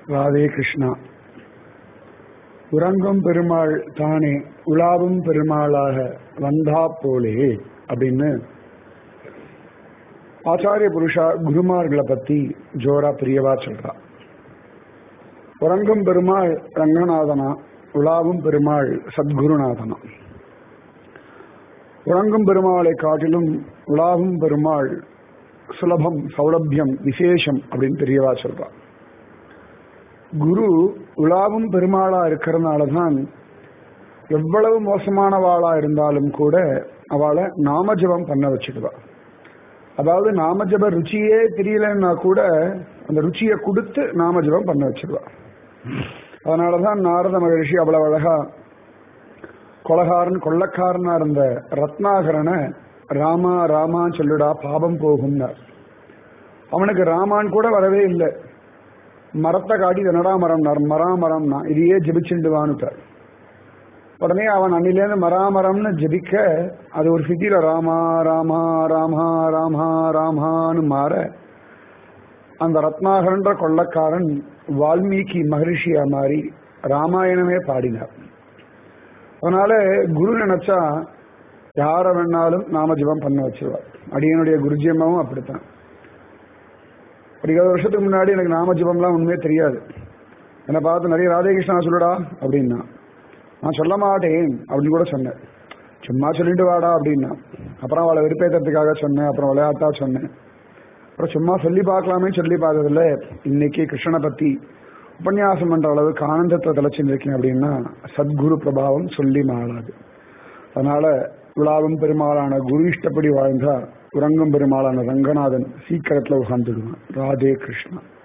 ராதே கிருஷ்ணா உறங்கும் பெருமாள் தானே உலாவும் பெருமாளாக வந்தா போலே அப்படின்னு ஆச்சாரிய புருஷா குருமார்களை பத்தி ஜோரா பிரியவா சொல்றா உறங்கும் பெருமாள் ரங்கநாதனா உலாவும் பெருமாள் சத்குருநாதனா உறங்கும் பெருமாளை காட்டிலும் உலாவும் பெருமாள் சுலபம் சௌலபியம் விசேஷம் அப்படின்னு பெரியவா சொல்றா குரு உலாவும் பெருமாளா இருக்கிறதுனால தான் எவ்வளவு மோசமானவாளா இருந்தாலும் கூட அவளை நாமஜபம் பண்ண வச்சுடுவா அதாவது நாமஜப ருச்சியே தெரியலன்னா கூட அந்த ருச்சியை கொடுத்து நாமஜபம் பண்ண வச்சிருவா அதனாலதான் நாரத மகரிஷி அவ்வளவு அழகா கொலகாரன் கொள்ளக்காரனா இருந்த ரத்னாகரனை ராமா ராமா சொல்லுடா பாபம் போகும்னார் அவனுக்கு ராமான் கூட வரவே இல்லை மரத்தை காட்டி என்னடா மரம் மராமரம்னா இதையே ஜபிச்சுண்டுவான்னுட்டார் உடனே அவன் அன்னிலேருந்து மராமரம்னு ஜபிக்க அது ஒரு சிட்டியில ராமா ராமா ராமா ராமா ராமான்னு மாற அந்த ரத்னாகரன்ற கொள்ளக்காரன் வால்மீகி மகரிஷியா மாறி ராமாயணமே பாடினார் அதனால குரு நினைச்சா யார வேணாலும் நாம ஜபம் பண்ண வச்சிருவார் அடியனுடைய குருஜியமாவும் அப்படித்தான் ஒரு இருபது வருஷத்துக்கு முன்னாடி எனக்கு நாம ஜபம்லாம் உண்மையே தெரியாது என்னை பார்த்து நிறைய ராதேகிருஷ்ணா சொல்லுடா அப்படின்னா நான் சொல்ல மாட்டேன் அப்படின்னு கூட சொன்னேன் சும்மா சொல்லிட்டு வாடா அப்படின்னா அப்புறம் அவளை வெறுப்பேற்றத்துக்காக சொன்னேன் அப்புறம் விளையாட்டா சொன்னேன் அப்புறம் சும்மா சொல்லி பார்க்கலாமே சொல்லி பார்த்ததில்ல இன்னைக்கு கிருஷ்ணனை பத்தி உபன்யாசம் பண்ற அளவுக்கு ஆனந்தத்தை தலைச்சிருக்கேன் அப்படின்னா சத்குரு பிரபாவம் சொல்லி மாறாது அதனால விழாவும் பெருமாளான குரு இஷ்டப்படி வாழ்ந்தா உறங்கும் பெருமாளான ரங்கநாதன் சீக்கிரத்துல உகாந்துடுவான் ராதே கிருஷ்ணா